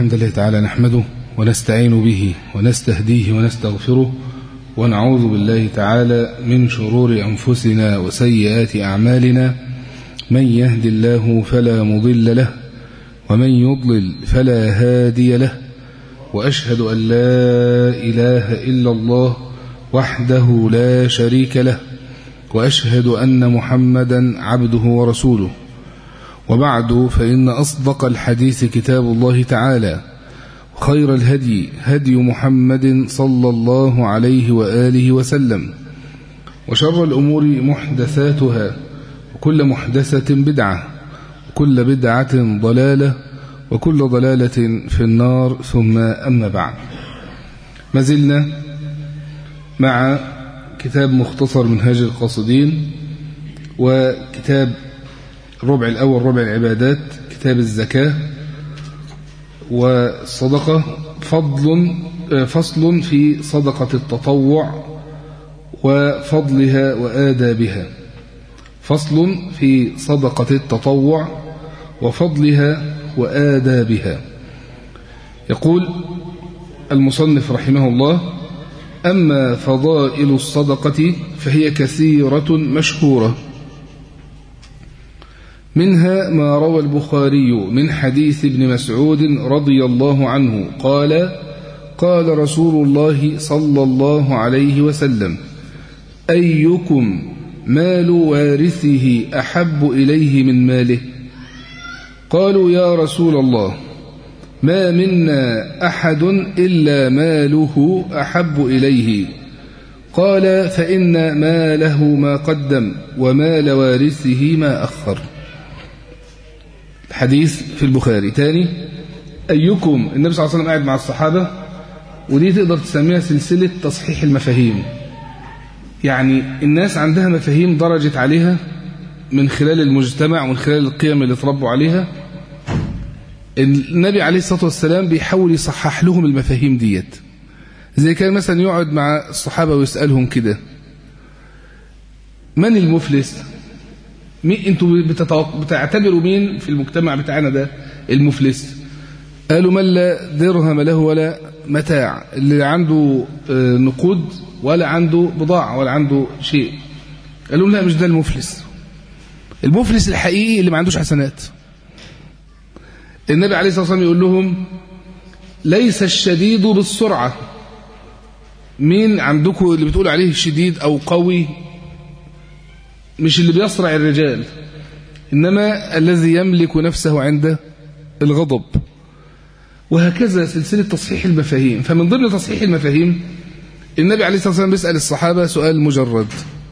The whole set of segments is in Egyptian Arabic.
الحمد لله تعالى نحمده ونستعين به ونستهديه ونستغفره ونعوذ بالله تعالى من شرور أنفسنا وسيئات أعمالنا من يهد الله فلا مضل له ومن يضلل فلا هادي له وأشهد أن لا إله إلا الله وحده لا شريك له وأشهد أن محمدا عبده ورسوله وبعد فإن أصدق الحديث كتاب الله تعالى خير الهدي هدي محمد صلى الله عليه وآله وسلم وشر الأمور محدثاتها وكل محدثة بدعة وكل بدعة ضلالة وكل ضلالة في النار ثم أما بعد ما زلنا مع كتاب مختصر منهاج القاصدين وكتاب الربع الأول ربع العبادات كتاب الزكاة والصدقة فضل فصل في صدقة التطوع وفضلها وآدابها فصل في صدقة التطوع وفضلها وآدابها يقول المصنف رحمه الله أما فضائل الصدقة فهي كثيرة مشهورة منها ما روى البخاري من حديث ابن مسعود رضي الله عنه قال قال رسول الله صلى الله عليه وسلم أيكم مال وارثه أحب إليه من ماله قالوا يا رسول الله ما منا أحد إلا ماله أحب إليه قال فإن ماله ما قدم ومال وارثه ما أخر حديث في البخاري تاني أيكم النبي صلى الله عليه وسلم قاعد مع الصحابة ودي تقدر تسميها سلسلة تصحيح المفاهيم يعني الناس عندها مفاهيم درجت عليها من خلال المجتمع ومن خلال القيم اللي تربوا عليها النبي عليه الصلاة والسلام بيحاول يصحح لهم المفاهيم ديت زي كان مثلا يقعد مع الصحابة ويسألهم كده من المفلس مين انتوا بتعتبروا مين في المجتمع بتاعنا ده المفلس قالوا من لا درهم له ولا متاع اللي عنده نقود ولا عنده بضاعة ولا عنده شيء قالوا لا مش ده المفلس المفلس الحقيقي اللي ما عندوش حسنات النبي عليه الصلاة والسلام يقول لهم ليس الشديد بالسرعة مين عندكم اللي بتقول عليه شديد أو قوي مش اللي بيصرع الرجال إنما الذي يملك نفسه عند الغضب وهكذا سلسلة تصحيح المفاهيم فمن ضمن تصحيح المفاهيم النبي عليه الصلاة والسلام بيسأل الصحابة سؤال مجرد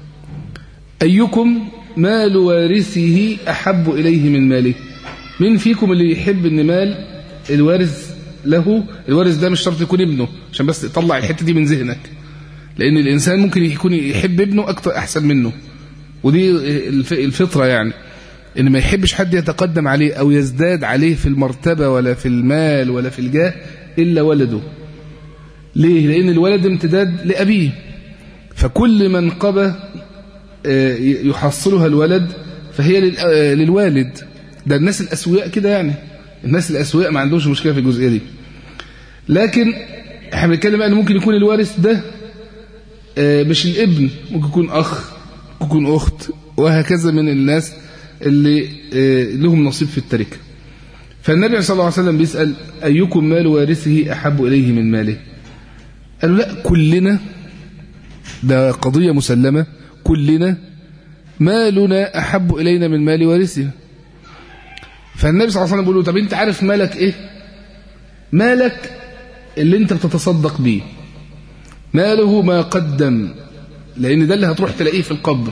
أيكم مال وارثه أحب إليه من ماله مين فيكم اللي يحب ان مال الوارث له الوارث ده مش شرط يكون ابنه عشان بس تطلع الحتة دي من ذهنك لأن الإنسان ممكن يكون يحب ابنه أكتر أحسن منه ودي الفطرة يعني إن ما يحبش حد يتقدم عليه أو يزداد عليه في المرتبة ولا في المال ولا في الجاه إلا ولده ليه؟ لأن الولد امتداد لأبيه فكل منقبة يحصلها الولد فهي للوالد ده الناس الأسوياء كده يعني الناس الأسوياء ما عندهمش مشكلة في الجزئية دي لكن احنا بنتكلم ان ممكن يكون الوارث ده مش الابن ممكن يكون أخ ممكن يكون أخت وهكذا من الناس اللي لهم نصيب في التركة فالنبي صلى الله عليه وسلم بيسأل أيكم مال وارثه أحب إليه من ماله قالوا لا كلنا ده قضية مسلمة كلنا مالنا أحب إلينا من مال وارثه فالنبي صلى الله عليه وسلم بيقول له طب انت عارف مالك ايه مالك اللي انت بتتصدق بيه ماله ما قدم لان ده اللي هتروح تلاقيه في القبر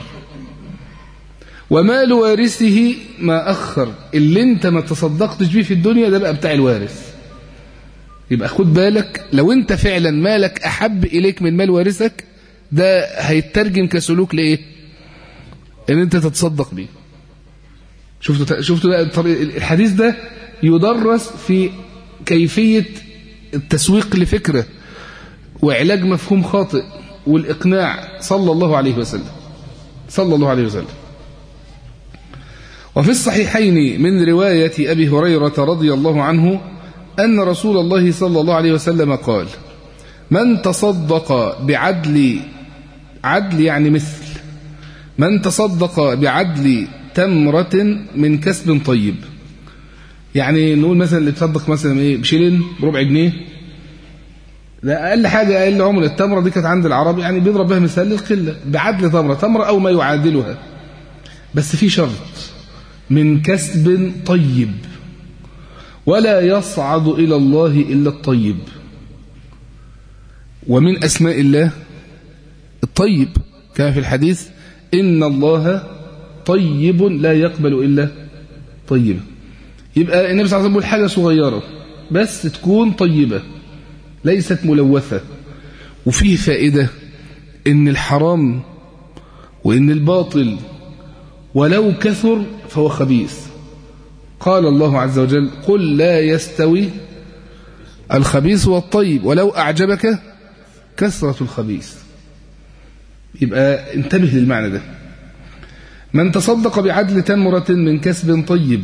ومال وارثه ما اخر اللي انت ما تصدقتش بيه في الدنيا ده بقى بتاع الوارث يبقى خد بالك لو انت فعلا مالك احب اليك من مال وارثك ده هيترجم كسلوك لايه ان انت تتصدق بيه شفتوا شفتوا بقى الحديث ده يدرس في كيفية التسويق لفكرة وعلاج مفهوم خاطئ والإقناع صلى الله عليه وسلم صلى الله عليه وسلم وفي الصحيحين من رواية أبي هريرة رضي الله عنه أن رسول الله صلى الله عليه وسلم قال من تصدق بعدل عدل يعني مثل من تصدق بعدل تمرة من كسب طيب يعني نقول مثلا اللي تصدق مثلا ايه بشيلين بربع جنيه لا اقل حاجه اقل عمر التمره دي كانت عند العرب يعني بيضرب بها مثال للقله بعدل تمره تمره او ما يعادلها بس في شرط من كسب طيب ولا يصعد الى الله الا الطيب ومن اسماء الله الطيب كما في الحديث ان الله طيب لا يقبل الا طيبا يبقى النبي صلى الله عليه وسلم بيقول حاجه صغيره بس تكون طيبه ليست ملوثة وفيه فائدة ان الحرام وان الباطل ولو كثر فهو خبيث قال الله عز وجل قل لا يستوي الخبيث والطيب ولو أعجبك كثرة الخبيث يبقى انتبه للمعنى ده من تصدق بعدل تمرة من كسب طيب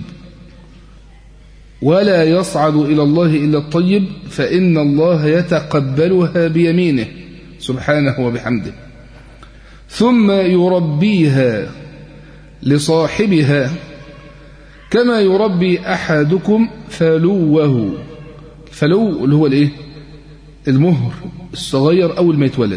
ولا يصعد إلى الله إلا الطيب فإن الله يتقبلها بيمينه سبحانه وبحمده ثم يربيها لصاحبها كما يربي أحدكم فلوه فلو اللي هو الايه المهر الصغير أول ما يتولد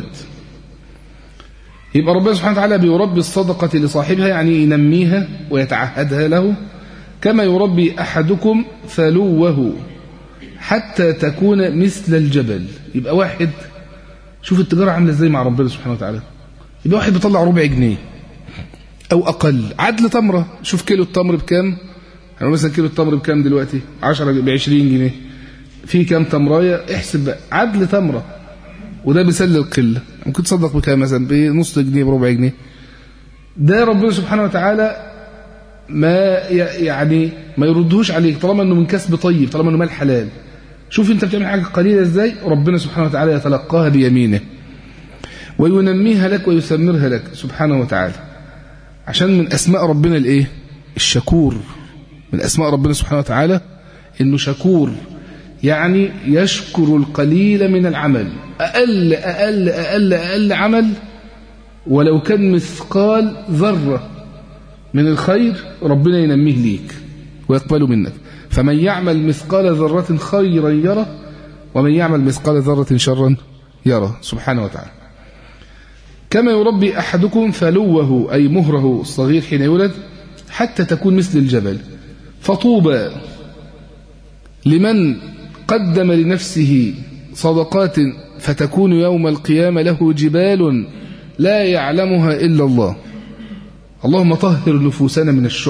يبقى ربنا سبحانه وتعالى بيربي الصدقة لصاحبها يعني ينميها ويتعهدها له كما يربي أحدكم فلوه حتى تكون مثل الجبل يبقى واحد شوف التجارة عاملة ازاي مع ربنا سبحانه وتعالى يبقى واحد بيطلع ربع جنيه أو أقل عدل تمرة شوف كيلو التمر بكام يعني مثلا كيلو التمر بكام دلوقتي 10 ب 20 جنيه في كام تمرايه احسب بقى عدل تمره وده مثال للقله ممكن تصدق بكام مثلا بنص جنيه بربع جنيه ده ربنا سبحانه وتعالى ما يعني ما يردهوش عليك طالما انه من كسب طيب طالما انه مال حلال شوف انت بتعمل حاجه قليله ازاي ربنا سبحانه وتعالى يتلقاها بيمينه وينميها لك ويثمرها لك سبحانه وتعالى عشان من اسماء ربنا الايه الشكور من اسماء ربنا سبحانه وتعالى انه شكور يعني يشكر القليل من العمل اقل اقل اقل اقل عمل ولو كان مثقال ذره من الخير ربنا ينميه ليك ويقبله منك فمن يعمل مثقال ذرة خيرا يره ومن يعمل مثقال ذرة شرا يره سبحانه وتعالى كما يربي أحدكم فلوه أي مهره الصغير حين يولد حتى تكون مثل الجبل فطوبى لمن قدم لنفسه صدقات فتكون يوم القيامة له جبال لا يعلمها إلا الله اللهم طهر نفوسنا من الشح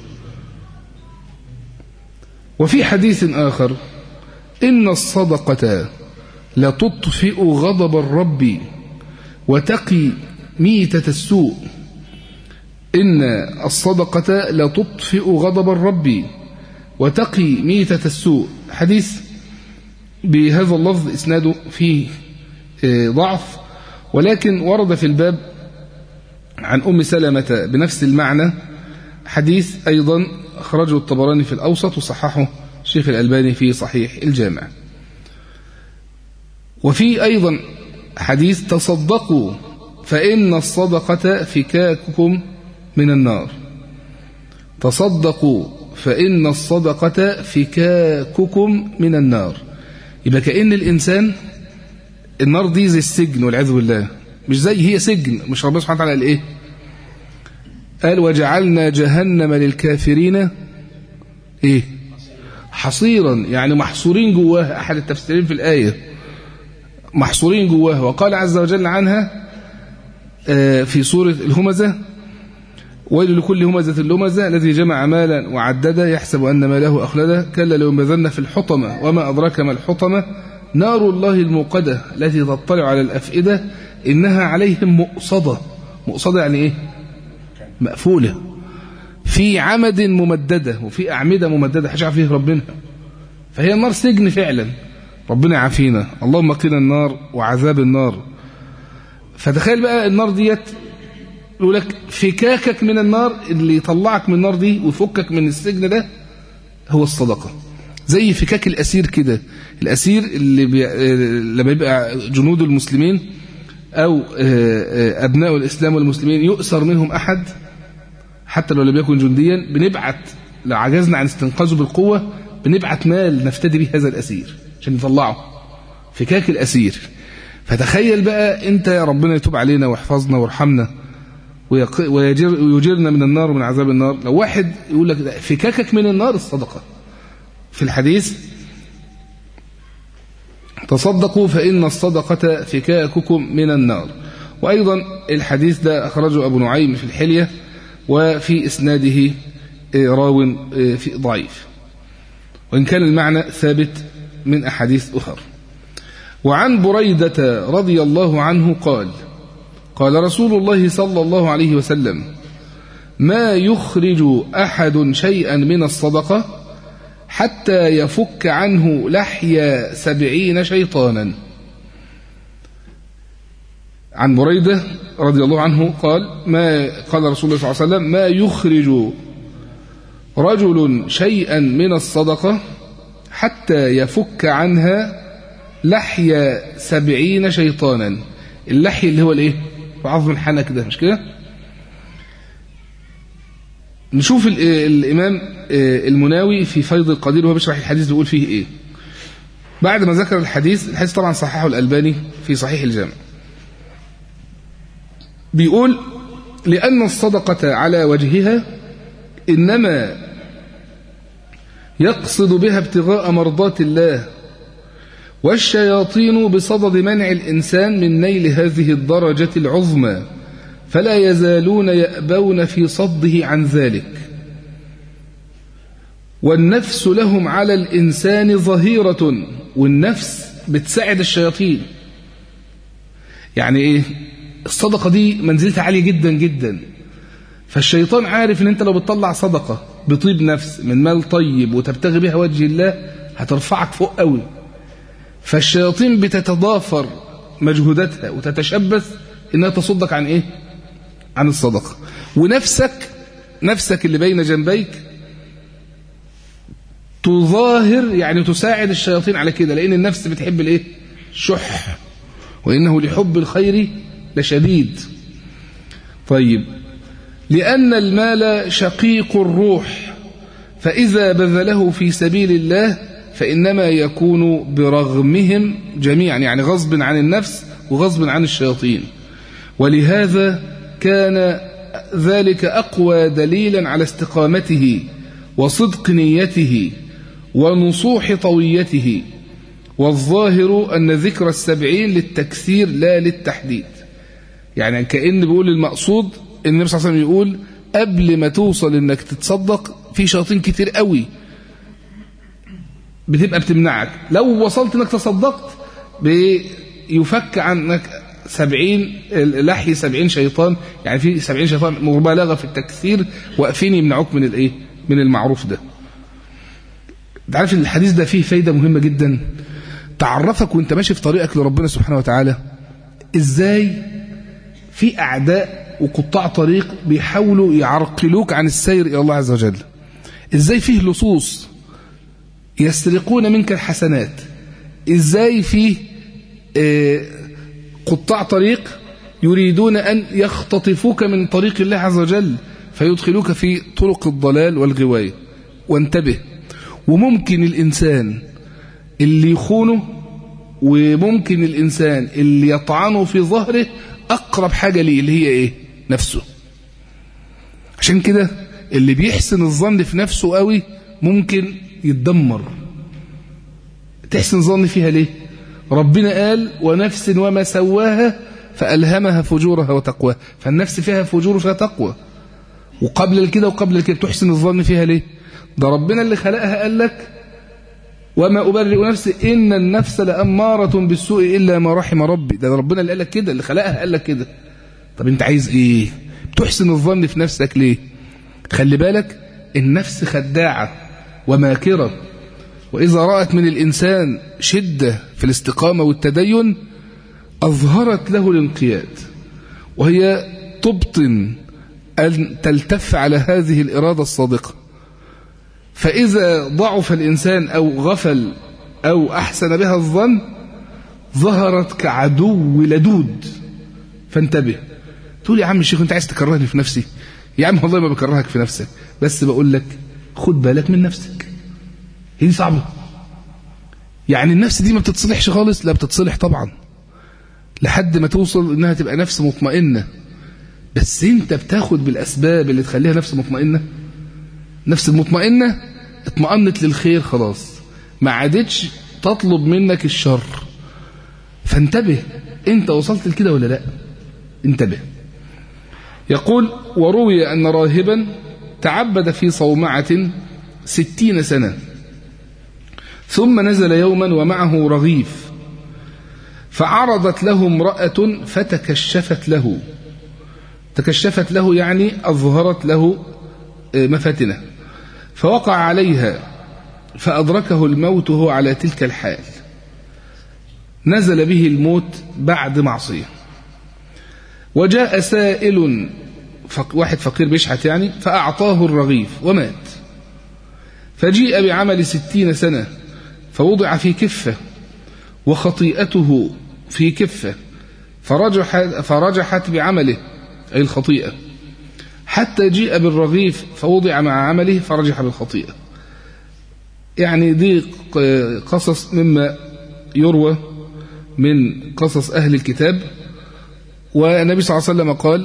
وفي حديث آخر إن الصدقة لتطفئ غضب الرب وتقي ميتة السوء إن الصدقة لتطفئ غضب الرب وتقي ميتة السوء حديث بهذا اللفظ إسناده فيه ضعف ولكن ورد في الباب عن أم سلمة بنفس المعنى حديث أيضا أخرجه الطبراني في الأوسط وصححه الشيخ الألباني في صحيح الجامع وفي أيضا حديث تصدقوا فإن الصدقة فكاككم من النار تصدقوا فإن الصدقة فكاككم من النار يبقى كأن الإنسان النار دي زي السجن والعياذ بالله مش زي هي سجن مش ربنا سبحانه وتعالى قال ايه قال وجعلنا جهنم للكافرين ايه حصيرا يعني محصورين جواها احد التفسيرين في الايه محصورين جواها وقال عز وجل عنها في سوره الهمزه ويل لكل همزة لمزة الذي جمع مالا وعدده يحسب أن ماله أخلده كلا لو ينبذن في الحطمة وما أدراك ما الحطمة نار الله الموقدة التي تطلع على الأفئدة إنها عليهم مؤصدة مؤصدة يعني إيه مقفولة في عمد ممددة وفي أعمدة ممددة حاجة فيه ربنا فهي النار سجن فعلا ربنا يعافينا اللهم قنا النار وعذاب النار فتخيل بقى النار ديت يقول لك فكاكك من النار اللي يطلعك من النار دي ويفكك من السجن ده هو الصدقة زي فكاك الأسير كده الأسير اللي بي... لما يبقى جنود المسلمين أو أبناء الإسلام والمسلمين يؤسر منهم أحد حتى لو لم يكن جنديا بنبعت لو عجزنا عن استنقاذه بالقوة بنبعت مال نفتدي به هذا الأسير عشان نطلعه فكاك الأسير فتخيل بقى أنت يا ربنا يتوب علينا ويحفظنا ويرحمنا ويجرنا من النار ومن عذاب النار لو واحد يقول لك فكاكك من النار الصدقة في الحديث تصدقوا فإن الصدقة فكاككم من النار وأيضا الحديث ده أخرجه أبو نعيم في الحلية وفي إسناده راو في ضعيف وإن كان المعنى ثابت من أحاديث أخر وعن بريدة رضي الله عنه قال قال رسول الله صلى الله عليه وسلم ما يخرج أحد شيئا من الصدقة حتى يفك عنه لحي سبعين شيطانا عن بريدة رضي الله عنه قال ما قال رسول الله صلى الله عليه وسلم ما يخرج رجل شيئا من الصدقة حتى يفك عنها لحي سبعين شيطانا اللحي اللي هو الايه عظم الحنك ده مش كده نشوف الإمام المناوي في فيض القدير وهو بيشرح الحديث بيقول فيه إيه بعد ما ذكر الحديث الحديث طبعا صححه الألباني في صحيح الجامع بيقول لأن الصدقة على وجهها إنما يقصد بها ابتغاء مرضات الله والشياطين بصدد منع الإنسان من نيل هذه الدرجة العظمى فلا يزالون يأبون في صده عن ذلك والنفس لهم على الإنسان ظهيرة والنفس بتساعد الشياطين يعني إيه الصدقة دي منزلتها عالية جدا جدا فالشيطان عارف ان انت لو بتطلع صدقة بطيب نفس من مال طيب وتبتغي بها وجه الله هترفعك فوق قوي فالشياطين بتتضافر مجهوداتها وتتشبث انها تصدك عن ايه عن الصدقة ونفسك نفسك اللي بين جنبيك تظاهر يعني تساعد الشياطين على كده لأن النفس بتحب الايه الشح وإنه لحب الخير لشديد طيب لأن المال شقيق الروح فإذا بذله في سبيل الله فإنما يكون برغمهم جميعا يعني غصب عن النفس وغصب عن الشياطين ولهذا كان ذلك أقوى دليلا على استقامته وصدق نيته ونصوح طويته والظاهر أن ذكر السبعين للتكثير لا للتحديد يعني كأن بيقول المقصود ان النبي صلى الله عليه وسلم يقول قبل ما توصل انك تتصدق في شياطين كتير قوي بتبقى بتمنعك لو وصلت انك تصدقت بيفك عنك سبعين لحي سبعين شيطان يعني في سبعين شيطان مبالغة في التكثير واقفين يمنعوك من الايه من المعروف ده انت عارف الحديث ده فيه فايدة مهمة جدا تعرفك وانت ماشي في طريقك لربنا سبحانه وتعالى ازاي في اعداء وقطاع طريق بيحاولوا يعرقلوك عن السير الى الله عز وجل ازاي فيه لصوص يسرقون منك الحسنات ازاي فيه اه قطاع طريق يريدون أن يختطفوك من طريق الله عز وجل فيدخلوك في طرق الضلال والغواية وانتبه وممكن الإنسان اللي يخونه وممكن الإنسان اللي يطعنه في ظهره أقرب حاجة ليه اللي هي إيه نفسه عشان كده اللي بيحسن الظن في نفسه قوي ممكن يتدمر تحسن ظن فيها ليه ربنا قال ونفس وما سواها فألهمها فجورها وتقواها فالنفس فيها فجور وفيها تقوى وقبل كده وقبل كده تحسن الظن فيها ليه ده ربنا اللي خلقها قال لك وما أبرئ نفسي إن النفس لأمارة بالسوء إلا ما رحم ربي ده ربنا اللي قال لك كده اللي خلقها قال لك كده طب انت عايز ايه بتحسن الظن في نفسك ليه خلي بالك النفس خداعة وماكرة وإذا رأت من الإنسان شدة في الاستقامة والتدين أظهرت له الانقياد وهي تبطن أن تلتف على هذه الإرادة الصادقة فإذا ضعف الإنسان أو غفل أو أحسن بها الظن ظهرت كعدو لدود فانتبه تقول يا عم الشيخ انت عايز تكرهني في نفسي يا عم والله ما بكرهك في نفسك بس بقول لك خد بالك من نفسك هي دي صعبة يعني النفس دي ما بتتصلحش خالص لا بتتصلح طبعا لحد ما توصل انها تبقى نفس مطمئنة بس انت بتاخد بالاسباب اللي تخليها نفس مطمئنة نفس المطمئنة اطمأنت للخير خلاص ما عادتش تطلب منك الشر فانتبه انت وصلت لكده ولا لا انتبه يقول وروي أن راهبا تعبد في صومعة ستين سنة ثم نزل يوما ومعه رغيف فعرضت له امرأة فتكشفت له تكشفت له يعني أظهرت له مفاتنه فوقع عليها فأدركه الموت وهو على تلك الحال نزل به الموت بعد معصية وجاء سائل واحد فقير بيشحت يعني فأعطاه الرغيف ومات فجيء بعمل ستين سنة فوضع في كفة وخطيئته في كفة فرجحت, فرجحت بعمله أي الخطيئة حتى جيء بالرغيف فوضع مع عمله فرجح بالخطيئة يعني دي قصص مما يروى من قصص أهل الكتاب والنبي صلى الله عليه وسلم قال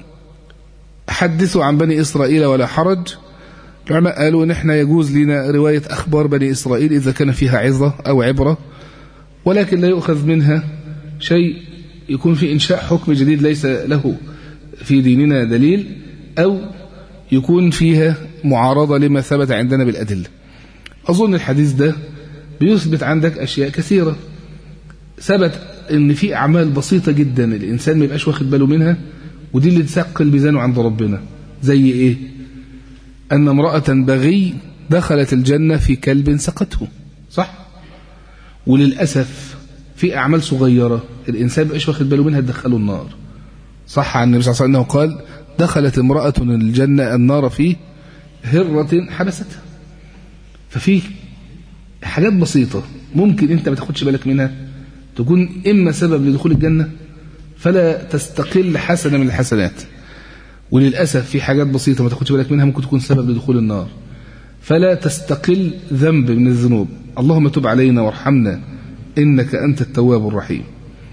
حدثوا عن بني إسرائيل ولا حرج العلماء قالوا نحن يجوز لنا رواية أخبار بني إسرائيل إذا كان فيها عظة أو عبرة ولكن لا يؤخذ منها شيء يكون في إنشاء حكم جديد ليس له في ديننا دليل أو يكون فيها معارضة لما ثبت عندنا بالأدلة أظن الحديث ده بيثبت عندك أشياء كثيرة ثبت ان في اعمال بسيطه جدا الانسان ما يبقاش واخد باله منها ودي اللي تثقل ميزانه عند ربنا زي ايه ان امراه بغي دخلت الجنه في كلب سقته صح وللاسف في اعمال صغيره الانسان ما يبقاش واخد باله منها تدخله النار صح عن النبي صلى الله عليه وسلم انه قال دخلت امراه الجنه النار في هره حبستها ففي حاجات بسيطه ممكن انت ما تاخدش بالك منها تكون إما سبب لدخول الجنة فلا تستقل حسنة من الحسنات وللأسف في حاجات بسيطة ما تاخدش بالك منها ممكن تكون سبب لدخول النار فلا تستقل ذنب من الذنوب اللهم تب علينا وارحمنا إنك أنت التواب الرحيم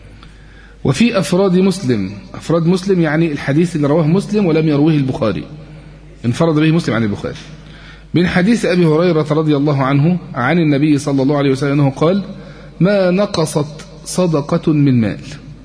وفي أفراد مسلم أفراد مسلم يعني الحديث اللي رواه مسلم ولم يروه البخاري انفرد به مسلم عن البخاري من حديث أبي هريرة رضي الله عنه عن النبي صلى الله عليه وسلم أنه قال ما نقصت صدقة من مال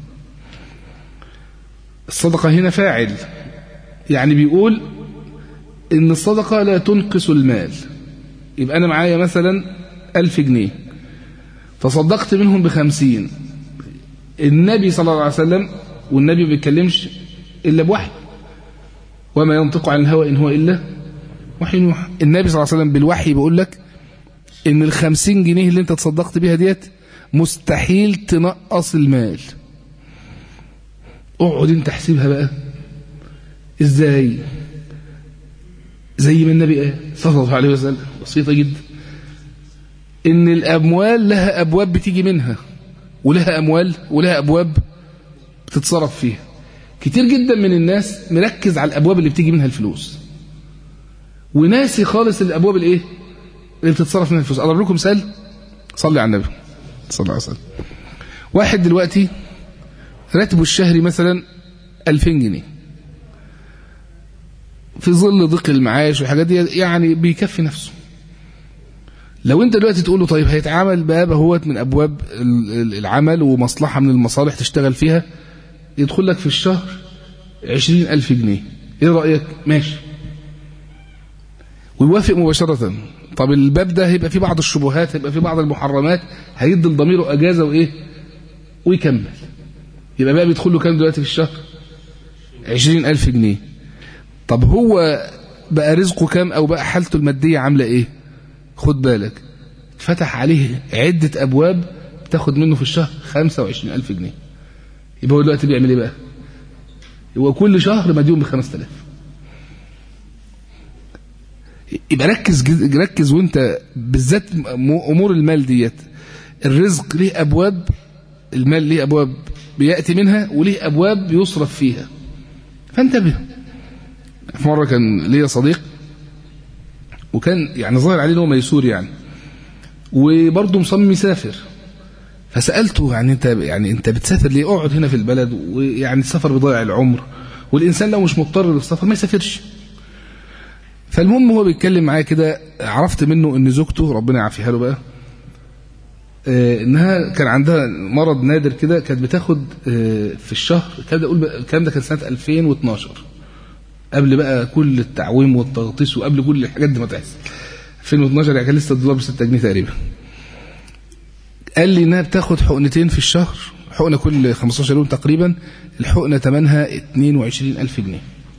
الصدقة هنا فاعل يعني بيقول إن الصدقة لا تنقص المال يبقى أنا معايا مثلا ألف جنيه تصدقت منهم بخمسين النبي صلى الله عليه وسلم والنبي ما بيتكلمش إلا بوحي وما ينطق عن الهوى إن هو إلا وحي يوحى النبي صلى الله عليه وسلم بالوحي بيقول لك إن الخمسين جنيه اللي أنت تصدقت بيها ديت مستحيل تنقص المال اقعد انت احسبها بقى ازاي زي ما النبي قال صلى الله عليه وسلم بسيطه جدا ان الاموال لها ابواب بتيجي منها ولها اموال ولها ابواب بتتصرف فيها كتير جدا من الناس مركز على الابواب اللي بتيجي منها الفلوس وناسي خالص الابواب الايه اللي بتتصرف منها الفلوس اضرب لكم مثال صلي على النبي صلى الله عليه وسلم واحد دلوقتي راتبه الشهري مثلا 2000 جنيه في ظل ضيق المعاش والحاجات دي يعني بيكفي نفسه لو انت دلوقتي تقول له طيب هيتعامل باب هوت من ابواب العمل ومصلحه من المصالح تشتغل فيها يدخل لك في الشهر 20000 جنيه ايه رايك ماشي ويوافق مباشره طب الباب ده هيبقى فيه بعض الشبهات هيبقى فيه بعض المحرمات هيدي لضميره اجازه وايه ويكمل يبقى بقى بيدخل له كام دلوقتي في الشهر 20000 جنيه طب هو بقى رزقه كام او بقى حالته الماديه عامله ايه خد بالك فتح عليه عده ابواب تاخد منه في الشهر 25000 جنيه يبقى هو دلوقتي بيعمل ايه بقى هو كل شهر مديون ب 5000 يبقى ركز ركز وانت بالذات امور المال ديت الرزق ليه ابواب المال ليه ابواب بياتي منها وليه ابواب يصرف فيها فانتبه في مره كان ليا صديق وكان يعني ظاهر عليه ان هو ميسور يعني وبرضه مصمم يسافر فسالته يعني انت يعني انت بتسافر ليه اقعد هنا في البلد ويعني السفر بيضيع العمر والانسان لو مش مضطر للسفر ما يسافرش فالمهم هو بيتكلم معايا كده عرفت منه ان زوجته ربنا يعافيها له بقى آه انها كان عندها مرض نادر كده كانت بتاخد آه في الشهر الكلام ده اقول الكلام ده كان سنه 2012 قبل بقى كل التعويم والتغطيس وقبل كل الحاجات دي ما تحصل 2012 يعني كان لسه الدولار ب 6 جنيه تقريبا قال لي انها بتاخد حقنتين في الشهر حقنه كل 15 يوم تقريبا الحقنه ثمنها 22000 جنيه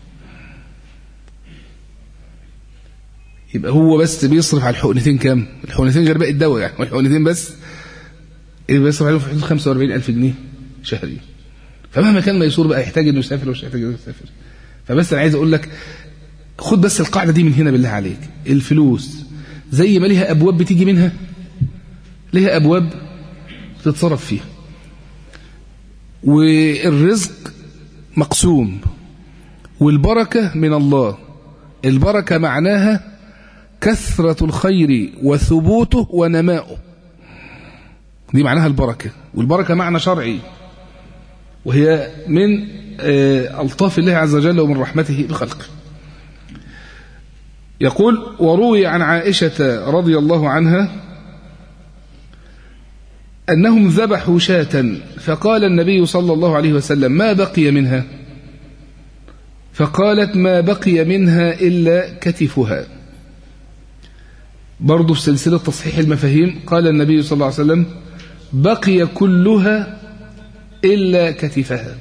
يبقى هو بس بيصرف على الحقنتين كام الحقنتين غير باقي الدواء يعني الحقنتين بس بيصرف عليهم في حدود 45000 جنيه شهريا فمهما كان ميسور بقى يحتاج انه يسافر ومش يحتاج انه يسافر فبس انا عايز اقول لك خد بس القاعده دي من هنا بالله عليك الفلوس زي ما ليها ابواب بتيجي منها ليها ابواب تتصرف فيها والرزق مقسوم والبركه من الله البركه معناها كثرة الخير وثبوته ونماؤه دي معناها البركة والبركة معنى شرعي وهي من ألطاف الله عز وجل ومن رحمته بخلقه يقول وروي عن عائشة رضي الله عنها أنهم ذبحوا شاة فقال النبي صلى الله عليه وسلم ما بقي منها فقالت ما بقي منها إلا كتفها برضه في سلسلة تصحيح المفاهيم قال النبي صلى الله عليه وسلم بقي كلها إلا كتفها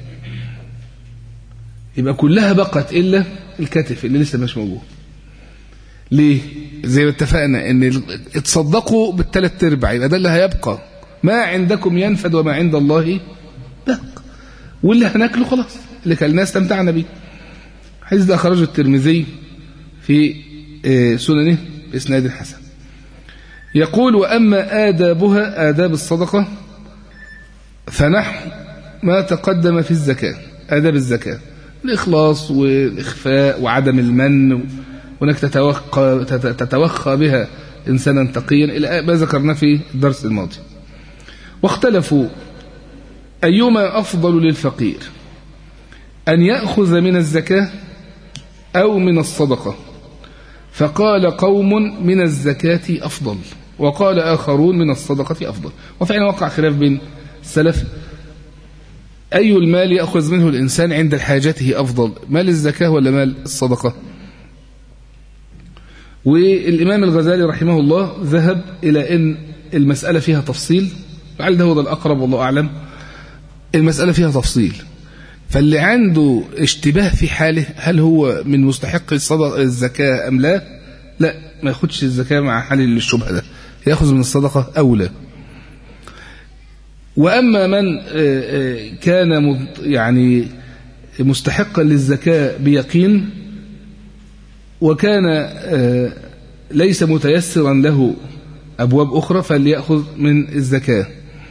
يبقى كلها بقت إلا الكتف اللي لسه مش موجود ليه زي ما اتفقنا ان اتصدقوا بالثلاث ارباع يبقى ده اللي هيبقى ما عندكم ينفد وما عند الله بق واللي هناكله خلاص اللي كلناه استمتعنا بيه حديث ده اخرجه الترمذي في سننه باسناد حسن يقول واما آدابها آداب الصدقة فنحو ما تقدم في الزكاة آداب الزكاة الإخلاص والإخفاء وعدم المن وانك تتوخى, تتوخى بها إنسانا تقيا إلى ما ذكرنا في الدرس الماضي واختلفوا أيما أفضل للفقير أن يأخذ من الزكاة أو من الصدقة فقال قوم من الزكاة أفضل وقال آخرون من الصدقة أفضل وفعلا وقع خلاف بين السلف أي المال يأخذ منه الإنسان عند حاجته أفضل مال الزكاة ولا مال الصدقة والإمام الغزالي رحمه الله ذهب إلى أن المسألة فيها تفصيل لعل ده هو الأقرب والله أعلم المسألة فيها تفصيل فاللي عنده اشتباه في حاله هل هو من مستحق الصدقة الزكاة أم لا لا ما ياخدش الزكاة مع حل الشبهة ده ياخذ من الصدقة أولى وأما من كان يعني مستحقا للزكاة بيقين وكان ليس متيسرا له أبواب أخرى فليأخذ من الزكاة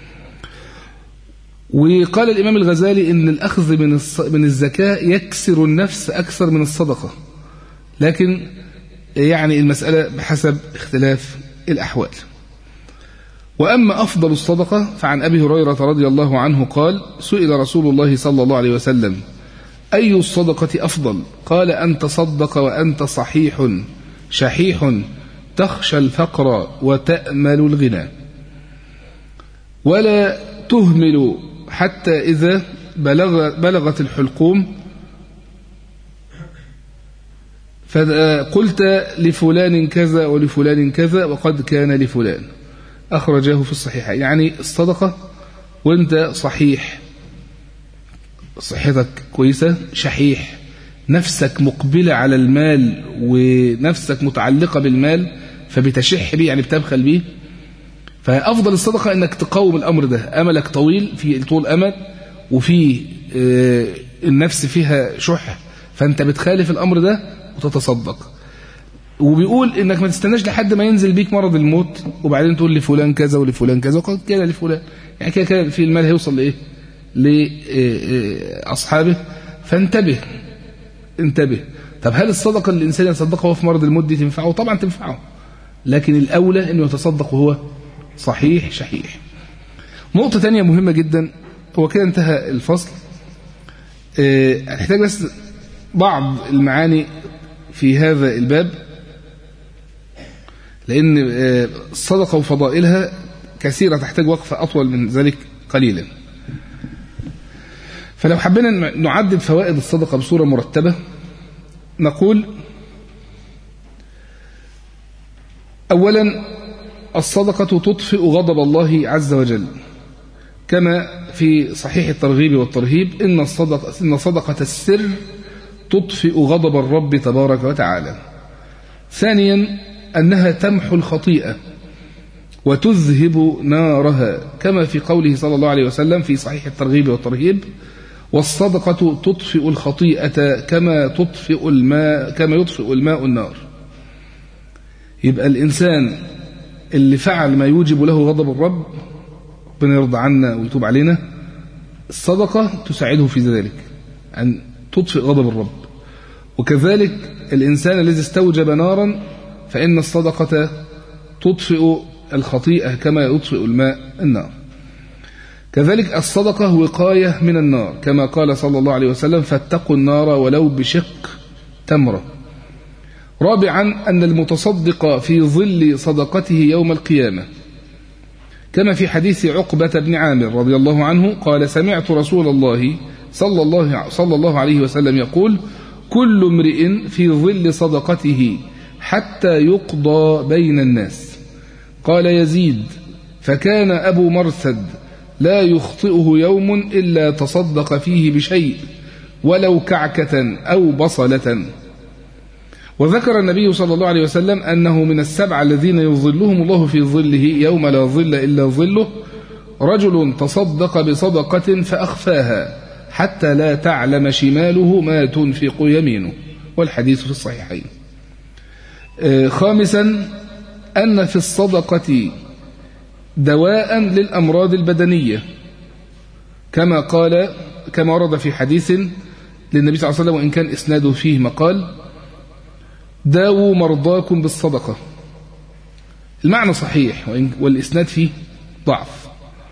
وقال الإمام الغزالي إن الأخذ من من الزكاة يكسر النفس أكثر من الصدقة لكن يعني المسألة بحسب اختلاف الأحوال وأما أفضل الصدقة فعن أبي هريرة رضي الله عنه قال سئل رسول الله صلى الله عليه وسلم أي الصدقة أفضل قال أن تصدق وأنت صحيح شحيح تخشى الفقر وتأمل الغنى ولا تهمل حتى إذا بلغ بلغت الحلقوم فقلت لفلان كذا ولفلان كذا وقد كان لفلان أخرجه في الصحيحة يعني الصدقة وانت صحيح صحتك كويسة شحيح نفسك مقبلة على المال ونفسك متعلقة بالمال فبتشح بيه يعني بتبخل بيه فأفضل الصدقة أنك تقاوم الأمر ده أملك طويل في طول أمل وفي النفس فيها شح فأنت بتخالف الأمر ده وتتصدق وبيقول انك ما تستناش لحد ما ينزل بيك مرض الموت وبعدين تقول لفلان كذا ولفلان كذا وقد كده لفلان يعني كده كده في المال هيوصل لايه لاصحابه فانتبه انتبه طب هل الصدقه اللي الانسان يتصدقها وهو في مرض الموت دي تنفعه طبعا تنفعه لكن الاولى انه يتصدق وهو صحيح شحيح نقطه ثانيه مهمه جدا هو كده انتهى الفصل هنحتاج بس بعض المعاني في هذا الباب لأن الصدقة وفضائلها كثيرة تحتاج وقفة أطول من ذلك قليلا فلو حبينا نعدد فوائد الصدقة بصورة مرتبة نقول أولا الصدقة تطفئ غضب الله عز وجل كما في صحيح الترغيب والترهيب إن الصدقة, إن صدقة السر تطفئ غضب الرب تبارك وتعالى ثانيا أنها تمحو الخطيئة وتذهب نارها كما في قوله صلى الله عليه وسلم في صحيح الترغيب والترهيب والصدقة تطفئ الخطيئة كما تطفئ الماء كما يطفئ الماء النار يبقى الإنسان اللي فعل ما يوجب له غضب الرب ربنا يرضى عنا ويتوب علينا الصدقة تساعده في ذلك أن تطفئ غضب الرب وكذلك الإنسان الذي استوجب نارا فإن الصدقة تطفئ الخطيئة كما يطفئ الماء النار كذلك الصدقة وقاية من النار كما قال صلى الله عليه وسلم فاتقوا النار ولو بشق تمرة رابعا أن المتصدق في ظل صدقته يوم القيامة كما في حديث عقبة بن عامر رضي الله عنه قال سمعت رسول الله صلى الله, صلى الله عليه وسلم يقول كل امرئ في ظل صدقته حتى يقضى بين الناس قال يزيد فكان أبو مرثد لا يخطئه يوم إلا تصدق فيه بشيء ولو كعكة أو بصلة وذكر النبي صلى الله عليه وسلم أنه من السبع الذين يظلهم الله في ظله يوم لا ظل إلا ظله رجل تصدق بصدقة فأخفاها حتى لا تعلم شماله ما تنفق يمينه والحديث في الصحيحين خامسا أن في الصدقة دواء للأمراض البدنية كما قال كما ورد في حديث للنبي صلى الله عليه وسلم وإن كان إسناده فيه مقال داووا مرضاكم بالصدقة المعنى صحيح والإسناد فيه ضعف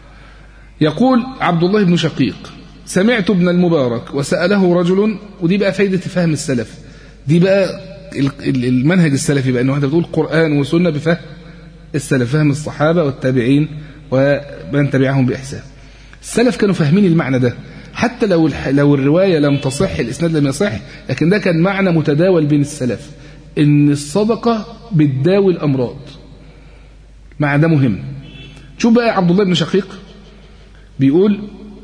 يقول عبد الله بن شقيق سمعت ابن المبارك وسأله رجل ودي بقى فايدة فهم السلف دي بقى المنهج السلفي بقى أنه أنت بتقول قرآن وسنة بفهم السلف فهم الصحابة والتابعين ومن تبعهم بإحسان السلف كانوا فاهمين المعنى ده حتى لو لو الرواية لم تصح الإسناد لم يصح لكن ده كان معنى متداول بين السلف إن الصدقة بتداوي الأمراض معنى ده مهم شوف بقى عبد الله بن شقيق بيقول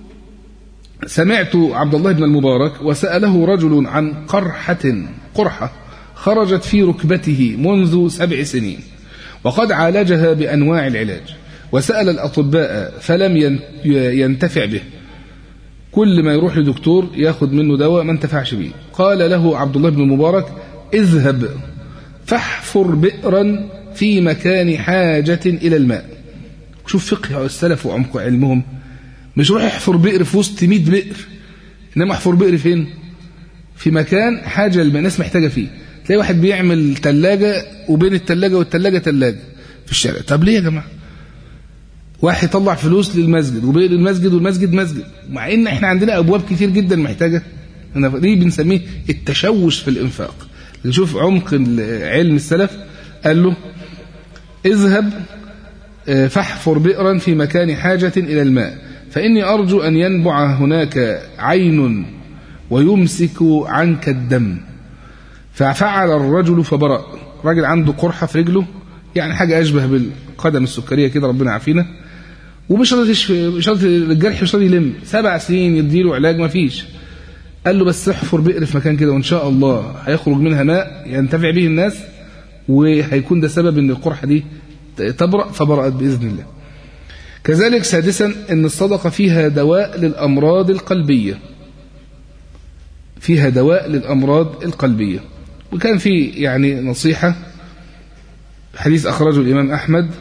سمعت عبد الله بن المبارك وسأله رجل عن قرحة قرحة خرجت في ركبته منذ سبع سنين وقد عالجها بأنواع العلاج وسأل الأطباء فلم ينتفع به كل ما يروح لدكتور ياخد منه دواء ما انتفعش به قال له عبد الله بن المبارك اذهب فاحفر بئرا في مكان حاجة إلى الماء شوف فقه السلف وعمق علمهم مش روح احفر بئر في وسط 100 بئر انما احفر بئر فين في مكان حاجة الماء الناس محتاجة فيه تلاقي واحد بيعمل ثلاجة وبين الثلاجة والثلاجة ثلاجة في الشارع طب ليه يا جماعة واحد يطلع فلوس للمسجد وبين المسجد والمسجد مسجد مع ان احنا عندنا ابواب كتير جدا محتاجة دي بنسميه التشوش في الانفاق نشوف عمق علم السلف قال له اذهب فاحفر بئرا في مكان حاجة إلى الماء فإني أرجو أن ينبع هناك عين ويمسك عنك الدم ففعل الرجل فبرأ راجل عنده قرحة في رجله يعني حاجة أشبه بالقدم السكرية كده ربنا عافينا ومش راضي مش راضي الجرح مش راضي يلم سبع سنين يديله علاج ما فيش قال له بس احفر بئر في مكان كده وإن شاء الله هيخرج منها ماء ينتفع به الناس وهيكون ده سبب ان القرحة دي تبرأ فبرأت بإذن الله كذلك سادسا ان الصدقة فيها دواء للأمراض القلبية فيها دواء للأمراض القلبية وكان في يعني نصيحة حديث أخرجه الإمام أحمد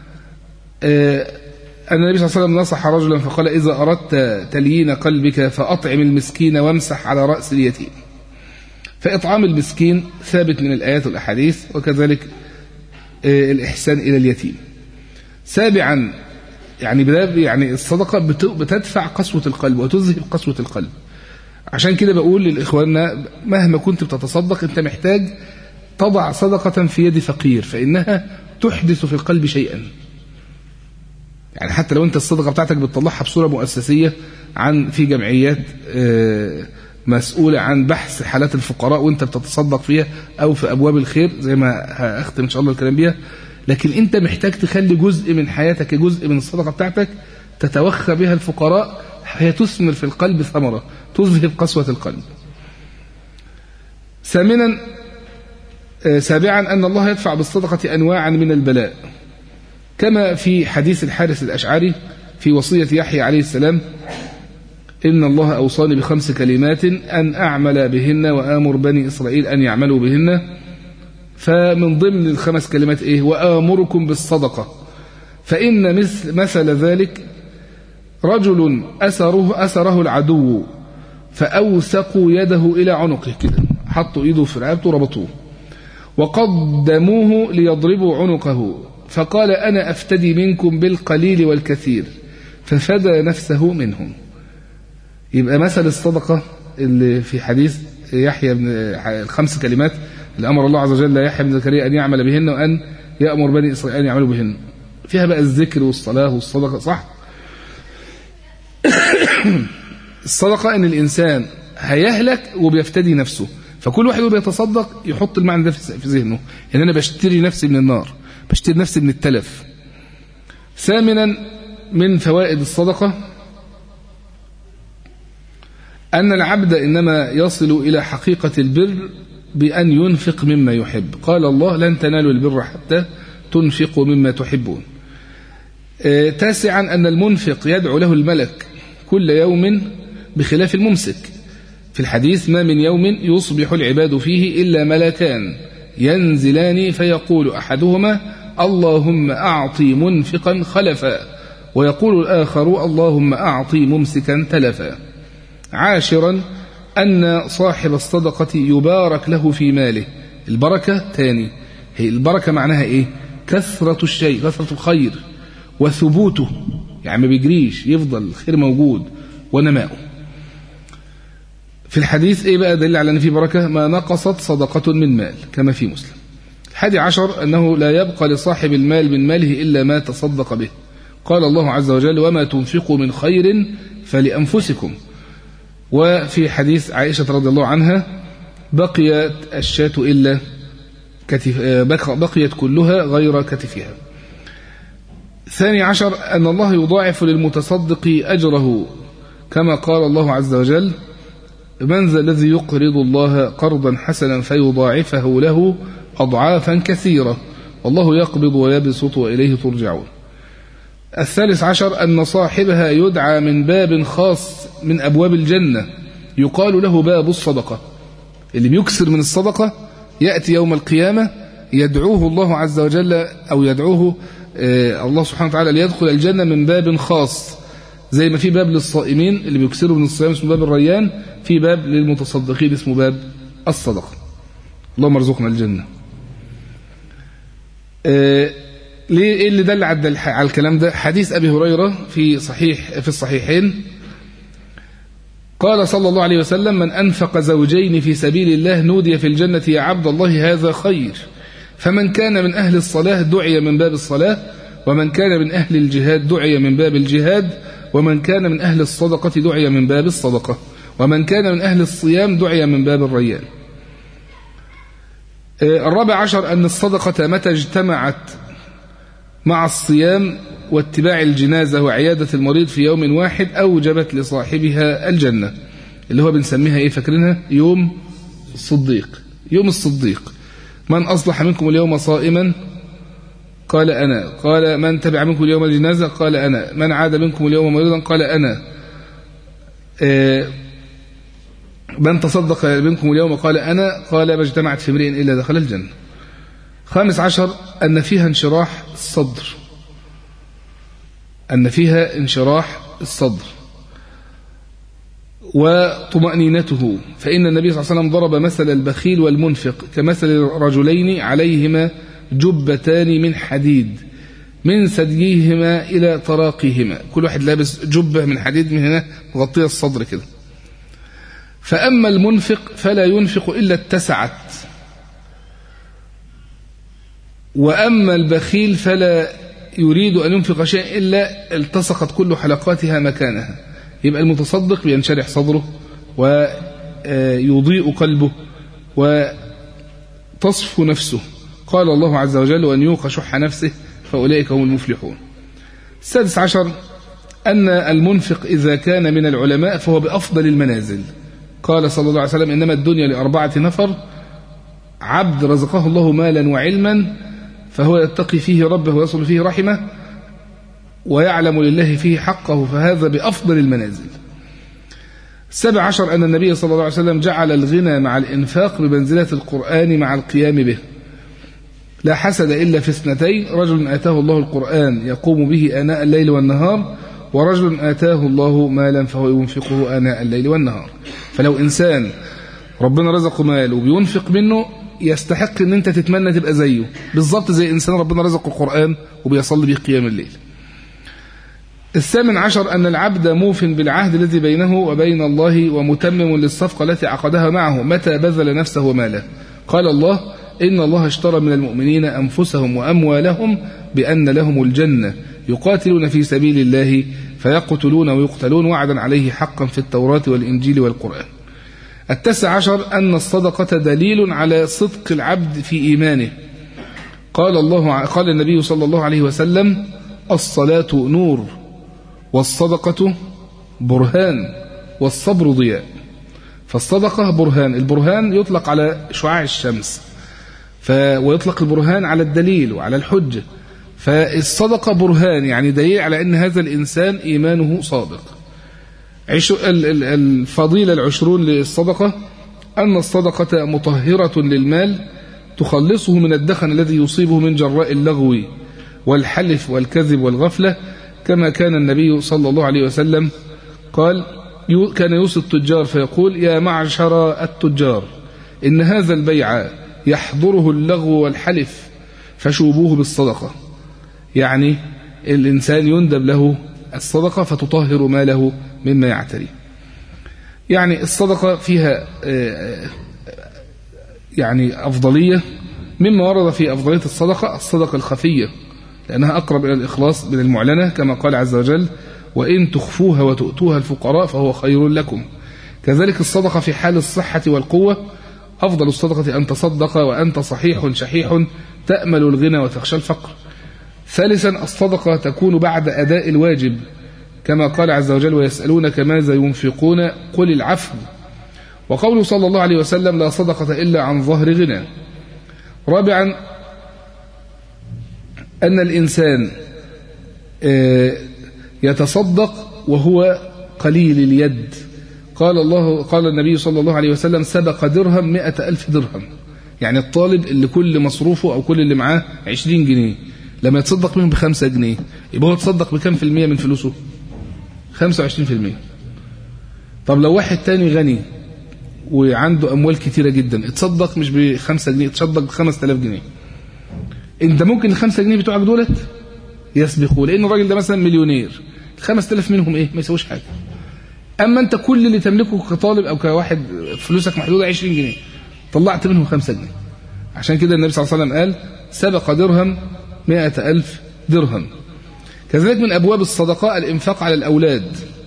أن النبي صلى الله عليه وسلم نصح رجلا فقال إذا أردت تليين قلبك فأطعم المسكين وامسح على رأس اليتيم فإطعام المسكين ثابت من الآيات والأحاديث وكذلك الإحسان إلى اليتيم سابعا يعني يعني الصدقة بتدفع قسوة القلب وتذهب قسوة القلب عشان كده بقول للإخواننا مهما كنت بتتصدق أنت محتاج تضع صدقة في يد فقير فإنها تحدث في القلب شيئا يعني حتى لو أنت الصدقة بتاعتك بتطلعها بصورة مؤسسية عن في جمعيات مسؤولة عن بحث حالات الفقراء وانت بتتصدق فيها او في ابواب الخير زي ما هختم ان شاء الله الكلام بيها لكن انت محتاج تخلي جزء من حياتك جزء من الصدقة بتاعتك تتوخى بها الفقراء هي تثمر في القلب ثمرة تذهب قسوة القلب ثامنا سابعا أن الله يدفع بالصدقة أنواعا من البلاء كما في حديث الحارث الأشعري في وصية يحيى عليه السلام إن الله أوصاني بخمس كلمات أن أعمل بهن وآمر بني إسرائيل أن يعملوا بهن فمن ضمن الخمس كلمات إيه وآمركم بالصدقة فإن مثل, مثل ذلك رجل أسره, أسره العدو فأوثقوا يده إلى عنقه كده حطوا إيده في رقبته وربطوه وقدموه ليضربوا عنقه فقال أنا أفتدي منكم بالقليل والكثير ففدى نفسه منهم يبقى مثل الصدقة اللي في حديث يحيى بن الخمس كلمات اللي أمر الله عز وجل يحيى بن زكريا أن يعمل بهن وأن يأمر بني إسرائيل أن يعملوا بهن فيها بقى الذكر والصلاة والصدقة صح الصدقة أن الإنسان هيهلك وبيفتدي نفسه فكل واحد بيتصدق يحط المعنى ده في ذهنه يعني أنا بشتري نفسي من النار بشتري نفسي من التلف ثامنا من فوائد الصدقة أن العبد إنما يصل إلى حقيقة البر بأن ينفق مما يحب قال الله لن تنالوا البر حتى تنفقوا مما تحبون تاسعا أن المنفق يدعو له الملك كل يوم بخلاف الممسك في الحديث ما من يوم يصبح العباد فيه إلا ملكان ينزلان فيقول أحدهما اللهم أعطي منفقا خلفا ويقول الآخر اللهم أعطي ممسكا تلفا عاشرا أن صاحب الصدقة يبارك له في ماله البركة تاني هي البركة معناها إيه كثرة الشيء كثرة الخير وثبوته يعني ما بيجريش يفضل الخير موجود ونماؤه في الحديث إيه بقى دليل على أن في بركة ما نقصت صدقة من مال كما في مسلم الحادي عشر أنه لا يبقى لصاحب المال من ماله إلا ما تصدق به قال الله عز وجل وما تنفقوا من خير فلأنفسكم وفي حديث عائشة رضي الله عنها بقيت الشاة إلا كتف بقيت كلها غير كتفها ثاني عشر أن الله يضاعف للمتصدق أجره كما قال الله عز وجل من ذا الذي يقرض الله قرضا حسنا فيضاعفه له أضعافا كثيرة والله يقبض ويبسط وإليه ترجعون الثالث عشر أن صاحبها يدعى من باب خاص من أبواب الجنة يقال له باب الصدقة اللي بيكسر من الصدقة يأتي يوم القيامة يدعوه الله عز وجل أو يدعوه الله سبحانه وتعالى ليدخل الجنة من باب خاص زي ما في باب للصائمين اللي بيكسروا من الصيام اسمه باب الريان في باب للمتصدقين اسمه باب الصدقة اللهم ارزقنا الجنة ليه ايه اللي دل على الكلام ده حديث ابي هريره في صحيح في الصحيحين قال صلى الله عليه وسلم من انفق زوجين في سبيل الله نودي في الجنه يا عبد الله هذا خير فمن كان من اهل الصلاه دعي من باب الصلاه ومن كان من اهل الجهاد دعي من باب الجهاد ومن كان من اهل الصدقه دعي من باب الصدقه ومن كان من اهل الصيام دعي من باب الريان الرابع عشر أن الصدقة متى اجتمعت مع الصيام واتباع الجنازة وعيادة المريض في يوم واحد أوجبت لصاحبها الجنة اللي هو بنسميها إيه فاكرينها يوم الصديق يوم الصديق من أصلح منكم اليوم صائما قال أنا قال من تبع منكم اليوم الجنازة قال أنا من عاد منكم اليوم مريضا قال أنا من تصدق منكم اليوم قال أنا قال ما اجتمعت في امرئ إلا دخل الجنة خامس عشر أن فيها انشراح الصدر أن فيها انشراح الصدر وطمأنينته فإن النبي صلى الله عليه وسلم ضرب مثل البخيل والمنفق كمثل رجلين عليهما جبتان من حديد من ثدييهما إلى تراقيهما كل واحد لابس جبة من حديد من هنا مغطية الصدر كده فأما المنفق فلا ينفق إلا اتسعت وأما البخيل فلا يريد أن ينفق شيئا إلا التصقت كل حلقاتها مكانها يبقى المتصدق بينشرح صدره ويضيء قلبه وتصفو نفسه قال الله عز وجل وأن يوق شح نفسه فأولئك هم المفلحون السادس عشر أن المنفق إذا كان من العلماء فهو بأفضل المنازل قال صلى الله عليه وسلم إنما الدنيا لأربعة نفر عبد رزقه الله مالا وعلما فهو يتقي فيه ربه ويصل فيه رحمه ويعلم لله فيه حقه فهذا بأفضل المنازل السابع عشر أن النبي صلى الله عليه وسلم جعل الغنى مع الإنفاق بمنزلة القرآن مع القيام به لا حسد إلا في اثنتين رجل آتاه الله القرآن يقوم به آناء الليل والنهار ورجل آتاه الله مالا فهو ينفقه آناء الليل والنهار فلو إنسان ربنا رزقه مال وبينفق منه يستحق ان انت تتمنى تبقى زيه بالظبط زي انسان ربنا رزقه القرآن وبيصلي به قيام الليل الثامن عشر أن العبد موف بالعهد الذي بينه وبين الله ومتمم للصفقة التي عقدها معه متى بذل نفسه وماله قال الله إن الله اشترى من المؤمنين أنفسهم وأموالهم بأن لهم الجنة يقاتلون في سبيل الله فيقتلون ويقتلون وعدا عليه حقا في التوراة والإنجيل والقرآن التاسع عشر أن الصدقة دليل على صدق العبد في إيمانه قال الله قال النبي صلى الله عليه وسلم الصلاة نور والصدقة برهان والصبر ضياء فالصدقة برهان البرهان يطلق على شعاع الشمس ف... ويطلق البرهان على الدليل وعلى الحجة فالصدقة برهان يعني دليل على أن هذا الإنسان إيمانه صادق عش... الفضيلة العشرون للصدقة أن الصدقة مطهرة للمال تخلصه من الدخن الذي يصيبه من جراء اللغو والحلف والكذب والغفلة كما كان النبي صلى الله عليه وسلم قال كان يوصي التجار فيقول يا معشر التجار إن هذا البيع يحضره اللغو والحلف فشوبوه بالصدقة يعني الإنسان يندب له الصدقة فتطهر ماله مما يعتري يعني الصدقة فيها يعني أفضلية مما ورد في أفضلية الصدقة الصدقة الخفية لأنها أقرب إلى الإخلاص من المعلنة كما قال عز وجل وإن تخفوها وتؤتوها الفقراء فهو خير لكم كذلك الصدقة في حال الصحة والقوة أفضل الصدقة أن تصدق وأنت صحيح شحيح تأمل الغنى وتخشى الفقر ثالثا الصدقة تكون بعد أداء الواجب كما قال عز وجل ويسألونك ماذا ينفقون قل العفو وقوله صلى الله عليه وسلم لا صدقة إلا عن ظهر غنى رابعا أن الإنسان يتصدق وهو قليل اليد قال الله قال النبي صلى الله عليه وسلم سبق درهم مئة ألف درهم يعني الطالب اللي كل مصروفه أو كل اللي معاه عشرين جنيه لما يتصدق منهم بخمسة جنيه يبقى هو تصدق بكم في المية من فلوسه خمسة وعشرين في المية طب لو واحد تاني غني وعنده أموال كتيرة جدا اتصدق مش بخمسة جنيه اتصدق بخمس تلاف جنيه انت ممكن الخمسة جنيه بتوعك دولت يسبقوا لان الراجل ده مثلا مليونير الخمس تلاف منهم ايه ما يسويش حاجة اما انت كل اللي تملكه كطالب او كواحد فلوسك محدودة 20 جنيه طلعت منهم خمسة جنيه عشان كده النبي صلى الله عليه وسلم قال سبق درهم مئة ألف درهم كذلك من أبواب الصدقاء الإنفاق على الأولاد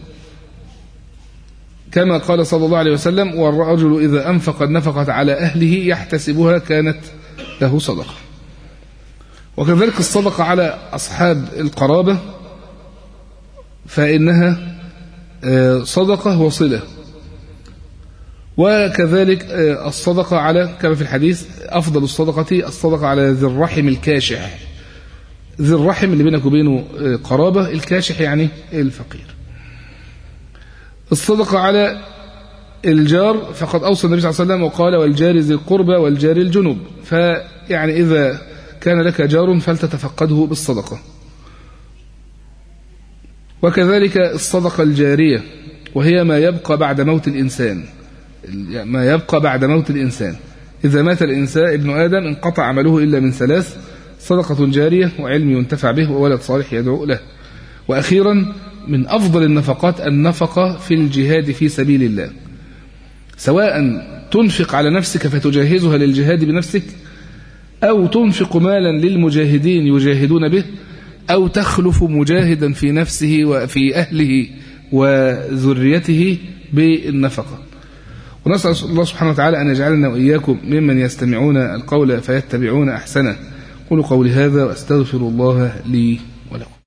كما قال صلى الله عليه وسلم والرجل إذا أنفق النفقة على أهله يحتسبها كانت له صدقة وكذلك الصدقة على أصحاب القرابة فإنها صدقة وصلة وكذلك الصدقة على كما في الحديث أفضل الصدقة الصدقة على ذي الرحم الكاشح ذي الرحم اللي بينك وبينه قرابة الكاشح يعني الفقير الصدقة على الجار فقد أوصى النبي صلى الله عليه وسلم وقال والجار ذي القربى والجار الجنوب فيعني إذا كان لك جار فلتتفقده بالصدقة وكذلك الصدقة الجارية وهي ما يبقى بعد موت الإنسان ما يبقى بعد موت الإنسان إذا مات الإنسان ابن آدم انقطع عمله إلا من ثلاث صدقة جارية وعلم ينتفع به وولد صالح يدعو له وأخيرا من أفضل النفقات النفقة في الجهاد في سبيل الله سواء تنفق على نفسك فتجهزها للجهاد بنفسك أو تنفق مالا للمجاهدين يجاهدون به أو تخلف مجاهدا في نفسه وفي أهله وذريته بالنفقة ونسأل الله سبحانه وتعالى أن يجعلنا وإياكم ممن يستمعون القول فيتبعون أحسنه قولوا قولي هذا وأستغفر الله لي ولكم